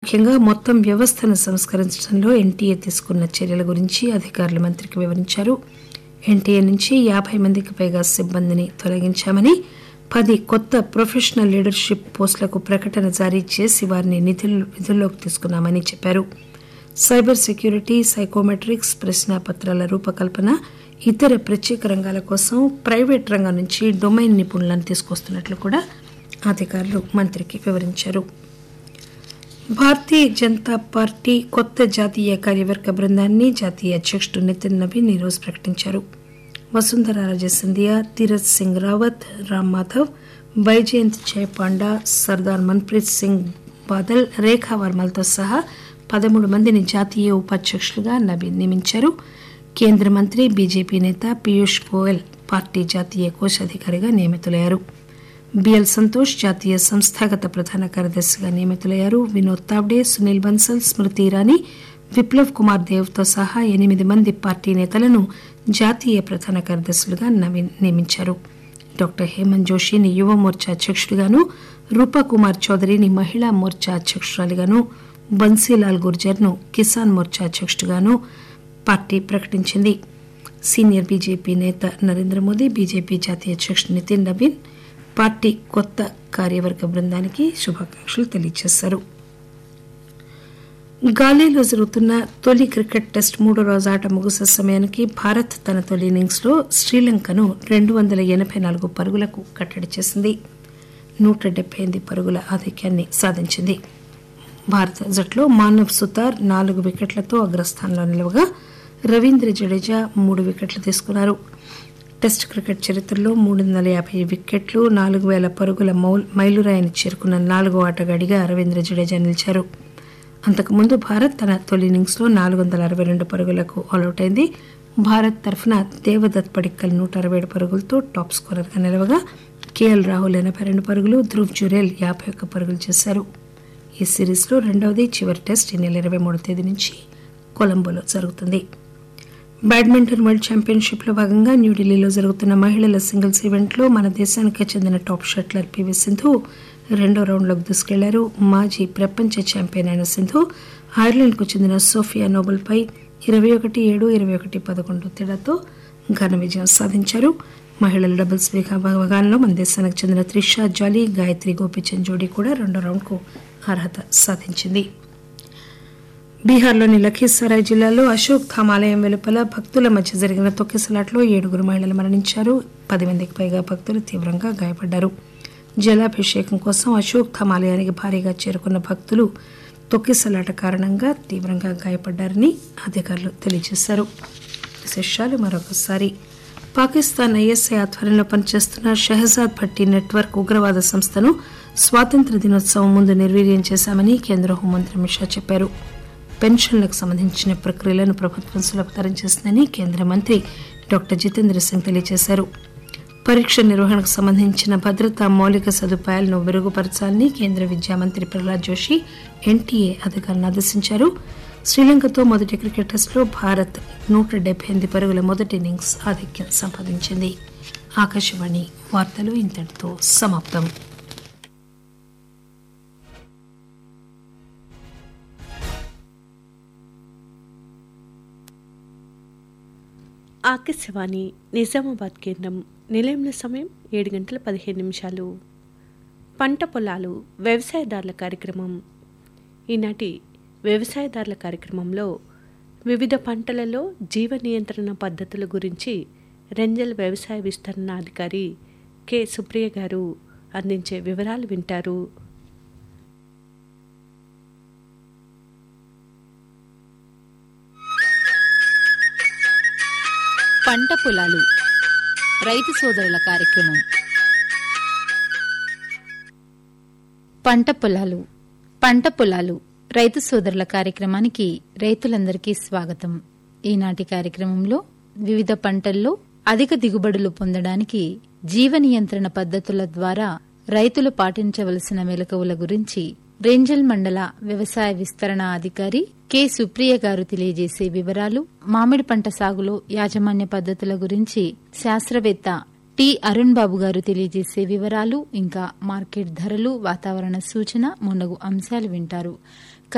ముఖ్యంగా మొత్తం వ్యవస్థను సంస్కరించడంలో ఎన్టీఏ తీసుకున్న చర్యల గురించి అధికారులు మంత్రికి వివరించారు ఎన్టీఏ నుంచి యాభై మందికి పైగా సిబ్బందిని తొలగించామని పది కొత్త ప్రొఫెషనల్ లీడర్షిప్ పోస్టులకు ప్రకటన జారీ చేసి వారిని నిధులు విధుల్లోకి తీసుకున్నామని చెప్పారు సైబర్ సెక్యూరిటీ సైకోమెట్రిక్స్ ప్రశ్నాపత్రాల రూపకల్పన ఇతర ప్రత్యేక రంగాల కోసం ప్రైవేట్ రంగం నుంచి డొమైన్ నిపుణులను తీసుకొస్తున్నట్లు కూడా అధికారులు మంత్రికి వివరించారు భారతీయ జనతా పార్టీ కొత్త జాతీయ కార్యవర్గ బృందాన్ని జాతీయ అధ్యక్షుడు నితిన్ నవీన్ ఈరోజు ప్రకటించారు వసుంధర రాజే సింధియా తీరత్ సింగ్ రావత్ రామ్ మాధవ్ బైజయంత్ జయపాండా సర్దార్ మన్ప్రీత్ సింగ్ బాదల్ రేఖా వర్మలతో సహా పదమూడు మందిని జాతీయ ఉపాధ్యక్షులుగా నవీన్ నియమించారు కేంద్ర మంత్రి బీజేపీ నేత పీయూష్ గోయల్ పార్టీ జాతీయ కోశాధికారిగా నియమితులయ్యారు బిఎల్ సంతోష్ జాతీయ సంస్థాగత ప్రధాన కార్యదర్శిగా నియమితులయ్యారు వినోద్ తావ్డే సునీల్ బన్సల్ స్మృతి ఇరానీ విప్లవ్ కుమార్ దేవ్తో సహా ఎనిమిది మంది పార్టీ నేతలను జాతీయ ప్రధాన కార్యదర్శులుగా నవీన్ నియమించారు డాక్టర్ హేమంత్ జోషిని యువ మోర్చా అధ్యక్షుడిగాను రూపా కుమార్ చౌదరిని మహిళా మోర్చా అధ్యక్షురాలిగాను బన్సీలాల్ గుర్జర్ను కిసాన్ మోర్చా అధ్యక్షుడిగాను పార్టీ ప్రకటించింది సీనియర్ బీజేపీ నేత నరేంద్ర మోదీ బీజేపీ జాతీయ అధ్యక్షుడు నితిన్ నవీన్ పార్టీ కొత్త కార్యవర్గ బృందానికి శుభాకాంక్షలు తెలియజేశారు గాలేలో జరుగుతున్న తొలి క్రికెట్ టెస్ట్ మూడో రోజు ఆట ముగిసే సమయానికి భారత్ తన తొలి ఇన్నింగ్స్ లో శ్రీలంకను రెండు వందల ఎనభై నాలుగు పరుగులకు కట్టడి చేసింది నూట డెబ్బై ఎనిమిది పరుగుల ఆధిక్యాన్ని సాధించింది భారత జట్లో మానవ్ సుతార్ నాలుగు వికెట్లతో అగ్రస్థానంలో నిలవగా రవీంద్ర జడేజా మూడు వికెట్లు తీసుకున్నారు టెస్ట్ క్రికెట్ చరిత్రలో మూడు వందల యాభై వికెట్లు నాలుగు వేల పరుగుల మౌల్ మైలురాయిని చేరుకున్న నాలుగో ఆటగాడిగా రవీంద్ర జడేజా నిలిచారు అంతకుముందు భారత్ తన తొలి ఇన్నింగ్స్లో నాలుగు వందల అరవై రెండు పరుగులకు ఆల్అౌట్ అయింది భారత్ తరఫున దేవదత్ పడిక్కల్ నూట అరవై ఏడు పరుగులతో టాప్ స్కోరర్గా నిలవగా కేఎల్ రాహుల్ ఎనభై రెండు పరుగులు ధ్రువ్ జురేల్ యాభై ఒక్క పరుగులు చేశారు ఈ సిరీస్లో రెండవది చివరి టెస్ట్ ఈ నెల ఇరవై మూడో తేదీ నుంచి కొలంబోలో జరుగుతుంది బ్యాడ్మింటన్ వరల్డ్ ఛాంపియన్షిప్ లో భాగంగా న్యూఢిల్లీలో జరుగుతున్న మహిళల సింగిల్స్ ఈవెంట్లో మన దేశానికి చెందిన టాప్ షట్లర్ పివి సింధు రెండో రౌండ్లోకి దూసుకెళ్లారు మాజీ ప్రపంచ ఛాంపియన్ అయిన సింధు ఐర్లాండ్కు చెందిన సోఫియా నోబెల్పై ఇరవై ఒకటి ఏడు ఇరవై ఒకటి పదకొండు తేడాతో ఘన విజయం సాధించారు మహిళల డబుల్స్ విభాగంలో మన దేశానికి చెందిన త్రిషా జాలీ గాయత్రి గోపిచంద్ జోడీ కూడా రెండో రౌండ్కు అర్హత సాధించింది బీహార్లోని లఖీసరాయ్ జిల్లాలో అశోక్ ధామ్ ఆలయం వెలుపల భక్తుల మధ్య జరిగిన తొక్కిసలాట్లో ఏడుగురు మహిళలు మరణించారు పది మందికి పైగా భక్తులు తీవ్రంగా గాయపడ్డారు జలాభిషేకం కోసం అశోక్ ధామ్ ఆలయానికి భారీగా చేరుకున్న భక్తులు తొక్కిసలాట కారణంగా తీవ్రంగా గాయపడ్డారని అధికారులు తెలియజేశారు విశేషాలు మరొకసారి పాకిస్తాన్ ఐఎస్ఐ ఆధ్వర్యంలో పనిచేస్తున్న షెహజాద్ భట్టి నెట్వర్క్ ఉగ్రవాద సంస్థను స్వాతంత్ర దినోత్సవం ముందు నిర్వీర్యం చేశామని కేంద్ర హోంమంత్రి అమిత్ షా చెప్పారు పెన్షన్లకు సంబంధించిన ప్రక్రియలను ప్రభుత్వం సులభతరం చేసిందని కేంద్ర మంత్రి డాక్టర్ జితేంద్ర సింగ్ తెలియజేశారు పరీక్ష నిర్వహణకు సంబంధించిన భద్రతా మౌలిక సదుపాయాలను మెరుగుపరచాలని కేంద్ర విద్యా మంత్రి ప్రహ్లాద్ జోషి ఎన్టీఏ అధికారులను ఆదేశించారు శ్రీలంకతో మొదటి క్రికెట్ టెస్టులో భారత్ నూట డెబ్బై ఎనిమిది పరుగుల మొదటి ఇన్నింగ్స్ ఆధిక్యం సంపాదించింది ఆకాశవాణి వార్తలు ఇంతటితో సమాప్తం ఆకాశవాణి నిజామాబాద్ కేంద్రం నిలయంలో సమయం ఏడు గంటల పదిహేను నిమిషాలు పంట పొలాలు వ్యవసాయదారుల కార్యక్రమం ఈనాటి వ్యవసాయదారుల కార్యక్రమంలో వివిధ పంటలలో జీవ నియంత్రణ పద్ధతుల గురించి రెంజల్ వ్యవసాయ విస్తరణ అధికారి కె సుప్రియ గారు అందించే వివరాలు వింటారు పంట పొలాలు రైతు సోదరుల కార్యక్రమం పంట పొలాలు పంట పొలాలు రైతు సోదరుల కార్యక్రమానికి రైతులందరికీ స్వాగతం ఈనాటి కార్యక్రమంలో వివిధ పంటల్లో అధిక దిగుబడులు పొందడానికి జీవ నియంత్రణ పద్ధతుల ద్వారా రైతులు పాటించవలసిన మెలకువల గురించి రేంజల్ మండల వ్యవసాయ విస్తరణ అధికారి కె సుప్రియ గారు తెలియజేసే వివరాలు మామిడి పంట సాగులో యాజమాన్య పద్ధతుల గురించి శాస్త్రవేత్త టి అరుణ్ బాబు గారు తెలియజేసే వివరాలు ఇంకా మార్కెట్ ధరలు వాతావరణ సూచన మున్నగు అంశాలు వింటారు